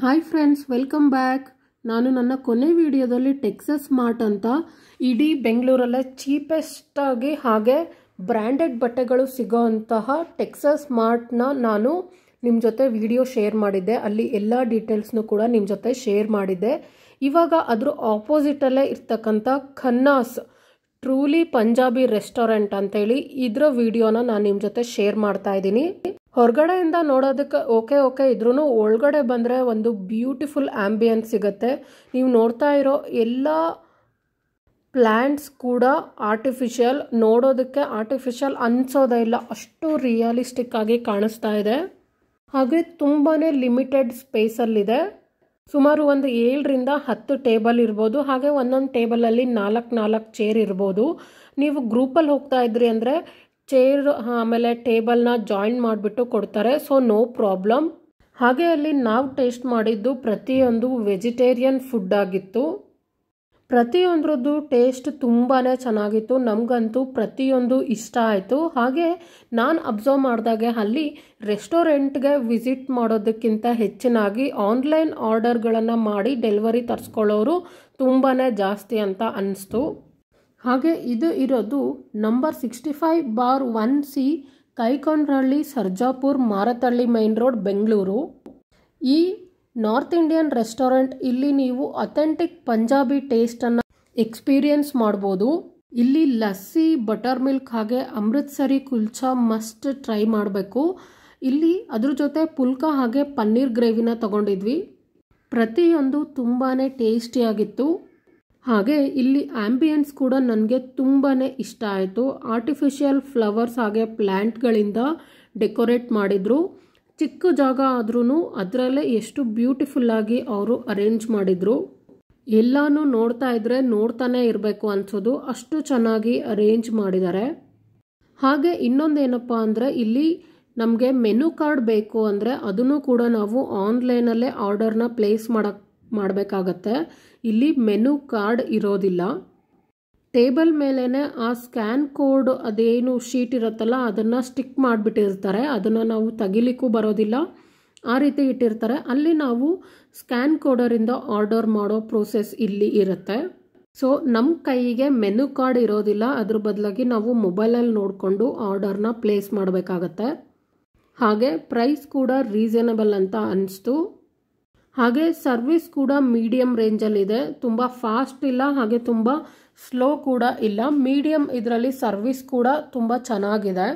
hi friends welcome back ನಾನು ನನ್ನ ಕೊನೆ ವಿಡಿಯೋದಲ್ಲಿ ಟೆಕ್ಸಸ್ ಮಾರ್ಟ್ ಅಂತ ಇಡೀ ಬೆಂಗಳೂರಲ್ಲೇ ಚೀಪೆಸ್ಟಾಗಿ ಹಾಗೆ ಬ್ರ್ಯಾಂಡೆಡ್ ಬಟ್ಟೆಗಳು ಸಿಗೋ ಅಂತಹ ಟೆಕ್ಸಸ್ ಮಾರ್ಟ್ನ ನಾನು ನಿಮ್ಮ ಜೊತೆ ವಿಡಿಯೋ ಶೇರ್ ಮಾಡಿದ್ದೆ ಅಲ್ಲಿ ಎಲ್ಲ ಡೀಟೇಲ್ಸ್ನು ಕೂಡ ನಿಮ್ಮ ಜೊತೆ ಶೇರ್ ಮಾಡಿದ್ದೆ ಇವಾಗ ಅದ್ರ ಆಪೋಸಿಟಲ್ಲೇ ಇರ್ತಕ್ಕಂಥ ಖನ್ನಾಸ್ ಟ್ರೂಲಿ ಪಂಜಾಬಿ ರೆಸ್ಟೋರೆಂಟ್ ಅಂತೇಳಿ ಇದರ ವಿಡಿಯೋನ ನಾನು ನಿಮ್ಮ ಜೊತೆ ಶೇರ್ ಮಾಡ್ತಾ ಇದ್ದೀನಿ ಹೊರಗಡೆಯಿಂದ ನೋಡೋದಕ್ಕೆ ಓಕೆ ಓಕೆ ಇದ್ರೂ ಒಳಗಡೆ ಬಂದರೆ ಒಂದು ಬ್ಯೂಟಿಫುಲ್ ಆಂಬಿಯನ್ಸ್ ಸಿಗುತ್ತೆ ನೀವು ನೋಡ್ತಾ ಇರೋ ಎಲ್ಲ ಪ್ಲ್ಯಾಂಟ್ಸ್ ಕೂಡ ಆರ್ಟಿಫಿಷಿಯಲ್ ನೋಡೋದಕ್ಕೆ ಆರ್ಟಿಫಿಷಿಯಲ್ ಅನ್ಸೋದೇ ಇಲ್ಲ ಅಷ್ಟು ರಿಯಲಿಸ್ಟಿಕ್ ಆಗಿ ಕಾಣಿಸ್ತಾ ಇದೆ ಹಾಗೆ ತುಂಬಾ ಲಿಮಿಟೆಡ್ ಸ್ಪೇಸಲ್ಲಿದೆ ಸುಮಾರು ಒಂದು ಏಳರಿಂದ ಹತ್ತು ಟೇಬಲ್ ಇರ್ಬೋದು ಹಾಗೆ ಒಂದೊಂದು ಟೇಬಲಲ್ಲಿ ನಾಲ್ಕು ನಾಲ್ಕು ಚೇರ್ ಇರ್ಬೋದು ನೀವು ಗ್ರೂಪಲ್ಲಿ ಹೋಗ್ತಾ ಇದ್ರಿ ಅಂದರೆ ಚೇರ್ ಆಮೇಲೆ ಟೇಬಲ್ನ ಜಾಯಿನ್ ಮಾಡಿಬಿಟ್ಟು ಕೊಡ್ತಾರೆ ಸೊ ನೋ ಪ್ರಾಬ್ಲಮ್ ಹಾಗೆ ಅಲ್ಲಿ ನಾವು ಟೇಸ್ಟ್ ಮಾಡಿದ್ದು ಪ್ರತಿಯೊಂದು ವೆಜಿಟೇರಿಯನ್ ಫುಡ್ ಆಗಿತ್ತು ಪ್ರತಿಯೊಂದ್ರದ್ದು ಟೇಸ್ಟ್ ತುಂಬಾ ಚೆನ್ನಾಗಿತ್ತು ನಮಗಂತೂ ಪ್ರತಿಯೊಂದು ಇಷ್ಟ ಆಯಿತು ಹಾಗೆ ನಾನು ಅಬ್ಸರ್ವ್ ಮಾಡಿದಾಗೆ ಅಲ್ಲಿ ರೆಸ್ಟೋರೆಂಟ್ಗೆ ವಿಸಿಟ್ ಮಾಡೋದಕ್ಕಿಂತ ಹೆಚ್ಚಿನಾಗಿ ಆನ್ಲೈನ್ ಆರ್ಡರ್ಗಳನ್ನು ಮಾಡಿ ಡೆಲಿವರಿ ತರಿಸ್ಕೊಳ್ಳೋರು ತುಂಬಾ ಜಾಸ್ತಿ ಅಂತ ಅನ್ನಿಸ್ತು ಹಾಗೆ ಇದು ಇರೋದು number sixty five bar one C Kaikondrahalli Sarjapur Marathahalli main road Bengaluru ಈ ನಾರ್ತ್ ಇಂಡಿಯನ್ ರೆಸ್ಟೋರೆಂಟ್ ಇಲ್ಲಿ ನೀವು ಅಥೆಂಟಿಕ್ ಪಂಜಾಬಿ ಟೇಸ್ಟನ್ನು ಎಕ್ಸ್ಪೀರಿಯನ್ಸ್ ಮಾಡ್ಬೋದು ಇಲ್ಲಿ ಲಸ್ಸಿ ಬಟರ್ ಮಿಲ್ಕ್ ಹಾಗೆ ಅಮೃತ್ಸರಿ ಕುಲ್ಚಾ ಮಸ್ಟ್ ಟ್ರೈ ಮಾಡಬೇಕು ಇಲ್ಲಿ ಅದ್ರ ಜೊತೆ ಪುಲ್ಕ ಹಾಗೆ ಪನ್ನೀರ್ ಗ್ರೇವಿನ ತಗೊಂಡಿದ್ವಿ ಪ್ರತಿಯೊಂದು ತುಂಬಾ ಟೇಸ್ಟಿಯಾಗಿತ್ತು ಹಾಗೆ ಇಲ್ಲಿ ಆಂಬಿಯನ್ಸ್ ಕೂಡ ನನಗೆ ತುಂಬಾ ಇಷ್ಟ ಆಯಿತು ಆರ್ಟಿಫಿಷಿಯಲ್ ಫ್ಲವರ್ಸ್ ಹಾಗೆ ಪ್ಲ್ಯಾಂಟ್ಗಳಿಂದ ಡೆಕೋರೇಟ್ ಮಾಡಿದರು ಚಿಕ್ಕ ಜಾಗ ಆದ್ರೂ ಅದರಲ್ಲೇ ಎಷ್ಟು ಬ್ಯೂಟಿಫುಲ್ಲಾಗಿ ಅವರು ಅರೇಂಜ್ ಮಾಡಿದರು ಎಲ್ಲನೂ ನೋಡ್ತಾ ಇದ್ರೆ ನೋಡ್ತಾನೆ ಇರಬೇಕು ಅನ್ಸೋದು ಅಷ್ಟು ಚೆನ್ನಾಗಿ ಅರೇಂಜ್ ಮಾಡಿದ್ದಾರೆ ಹಾಗೆ ಇನ್ನೊಂದೇನಪ್ಪ ಅಂದರೆ ಇಲ್ಲಿ ನಮಗೆ ಮೆನು ಕಾರ್ಡ್ ಬೇಕು ಅಂದರೆ ಅದನ್ನು ಕೂಡ ನಾವು ಆನ್ಲೈನಲ್ಲೇ ಆರ್ಡರ್ನ ಪ್ಲೇಸ್ ಮಾಡಕ್ಕೆ ಮಾಡಬೇಕಾಗತ್ತೆ ಇಲ್ಲಿ ಮೆನು ಕಾರ್ಡ್ ಇರೋದಿಲ್ಲ ಟೇಬಲ್ ಮೇಲೇ ಆ ಸ್ಕ್ಯಾನ್ ಕೋಡ್ ಅದೇನು ಶೀಟ್ ಇರುತ್ತಲ್ಲ ಅದನ್ನು ಸ್ಟಿಕ್ ಮಾಡಿಬಿಟ್ಟಿರ್ತಾರೆ ಅದನ್ನು ನಾವು ತೆಗಿಲಿಕ್ಕೂ ಬರೋದಿಲ್ಲ ಆ ರೀತಿ ಇಟ್ಟಿರ್ತಾರೆ ಅಲ್ಲಿ ನಾವು ಸ್ಕ್ಯಾನ್ ಕೋಡರಿಂದ ಆರ್ಡರ್ ಮಾಡೋ ಪ್ರೋಸೆಸ್ ಇಲ್ಲಿ ಇರುತ್ತೆ ಸೊ ನಮ್ಮ ಕೈಗೆ ಮೆನು ಕಾರ್ಡ್ ಇರೋದಿಲ್ಲ ಅದ್ರ ಬದಲಾಗಿ ನಾವು ಮೊಬೈಲಲ್ಲಿ ನೋಡಿಕೊಂಡು ಆರ್ಡರ್ನ ಪ್ಲೇಸ್ ಮಾಡಬೇಕಾಗತ್ತೆ ಹಾಗೆ ಪ್ರೈಸ್ ಕೂಡ ರೀಸನಬಲ್ ಅಂತ ಅನಿಸ್ತು ಹಾಗೆ ಸರ್ವಿಸ್ ಕೂಡ ಮೀಡಿಯಮ್ ರೇಂಜಲ್ಲಿದೆ ತುಂಬ ಫಾಸ್ಟ್ ಇಲ್ಲ ಹಾಗೆ ತುಂಬ ಸ್ಲೋ ಕೂಡ ಇಲ್ಲ ಮೀಡಿಯಮ್ ಇದರಲ್ಲಿ ಸರ್ವಿಸ್ ಕೂಡ ತುಂಬ ಚೆನ್ನಾಗಿದೆ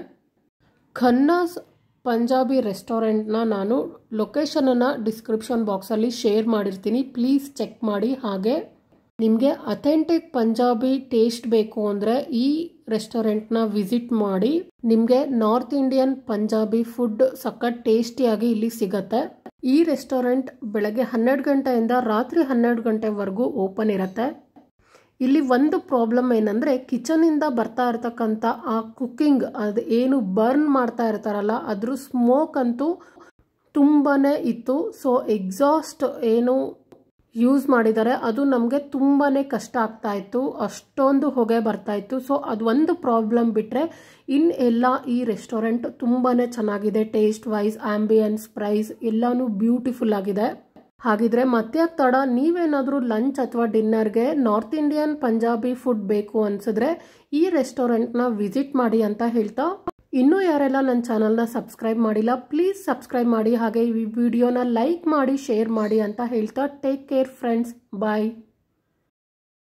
ಖನ್ನಾಸ್ ಪಂಜಾಬಿ ರೆಸ್ಟೋರೆಂಟ್ನ ನಾನು ಲೊಕೇಶನನ್ನು ಡಿಸ್ಕ್ರಿಪ್ಷನ್ ಬಾಕ್ಸಲ್ಲಿ ಶೇರ್ ಮಾಡಿರ್ತೀನಿ ಪ್ಲೀಸ್ ಚೆಕ್ ಮಾಡಿ ಹಾಗೆ ನಿಮಗೆ ಅಥೆಂಟಿಕ್ ಪಂಜಾಬಿ ಟೇಸ್ಟ್ ಬೇಕು ಅಂದರೆ ಈ ರೆಸ್ಟೋರೆಂಟ್ನ ವಿಸಿಟ್ ಮಾಡಿ ನಿಮಗೆ ನಾರ್ತ್ ಇಂಡಿಯನ್ ಪಂಜಾಬಿ ಫುಡ್ ಸಖತ್ ಟೇಸ್ಟಿಯಾಗಿ ಇಲ್ಲಿ ಸಿಗತ್ತೆ ಈ ರೆಸ್ಟೋರೆಂಟ್ ಬೆಳಗ್ಗೆ ಹನ್ನೆರಡು ಗಂಟೆಯಿಂದ ರಾತ್ರಿ ಹನ್ನೆರಡು ಗಂಟೆವರೆಗೂ ಓಪನ್ ಇರುತ್ತೆ ಇಲ್ಲಿ ಒಂದು ಪ್ರಾಬ್ಲಮ್ ಏನಂದರೆ ಕಿಚನಿಂದ ಬರ್ತಾ ಇರ್ತಕ್ಕಂಥ ಆ ಕುಕ್ಕಿಂಗ್ ಅದು ಏನು ಬರ್ನ್ ಮಾಡ್ತಾ ಇರ್ತಾರಲ್ಲ ಅದ್ರ ಸ್ಮೋಕ್ ಅಂತೂ ತುಂಬಾ ಇತ್ತು ಸೊ ಎಕ್ಸಾಸ್ಟ್ ಏನು ಯೂಸ್ ಮಾಡಿದ್ದಾರೆ ಅದು ನಮಗೆ ತುಂಬಾ ಕಷ್ಟ ಆಗ್ತಾ ಇತ್ತು ಅಷ್ಟೊಂದು ಹೊಗೆ ಬರ್ತಾ ಇತ್ತು ಸೊ ಅದು ಒಂದು ಪ್ರಾಬ್ಲಮ್ ಬಿಟ್ಟರೆ ಇನ್ನು ಎಲ್ಲ ಈ ರೆಸ್ಟೋರೆಂಟ್ ತುಂಬಾ ಚೆನ್ನಾಗಿದೆ ಟೇಸ್ಟ್ ವೈಸ್ ಆಂಬಿಯನ್ಸ್ ಪ್ರೈಸ್ ಎಲ್ಲನೂ ಬ್ಯೂಟಿಫುಲ್ ಆಗಿದೆ ಹಾಗಿದ್ರೆ ಮತ್ತೆ ತಡ ನೀವೇನಾದರೂ ಲಂಚ್ ಅಥವಾ ಡಿನ್ನರ್ಗೆ ನಾರ್ತ್ ಇಂಡಿಯನ್ ಪಂಜಾಬಿ ಫುಡ್ ಬೇಕು ಅನ್ಸಿದ್ರೆ ಈ ರೆಸ್ಟೋರೆಂಟ್ನ ವಿಸಿಟ್ ಮಾಡಿ ಅಂತ ಹೇಳ್ತಾ ಇನ್ನೂ ಯಾರೆಲ್ಲ ನನ್ನ ಚಾನಲ್ನ ಸಬ್ಸ್ಕ್ರೈಬ್ ಮಾಡಿಲ್ಲ ಪ್ಲೀಸ್ ಸಬ್ಸ್ಕ್ರೈಬ್ ಮಾಡಿ ಹಾಗೆ ಈ ವಿಡಿಯೋನ ಲೈಕ್ ಮಾಡಿ ಶೇರ್ ಮಾಡಿ ಅಂತ ಹೇಳ್ತಾ ಟೇಕ್ ಕೇರ್ ಫ್ರೆಂಡ್ಸ್ ಬಾಯ್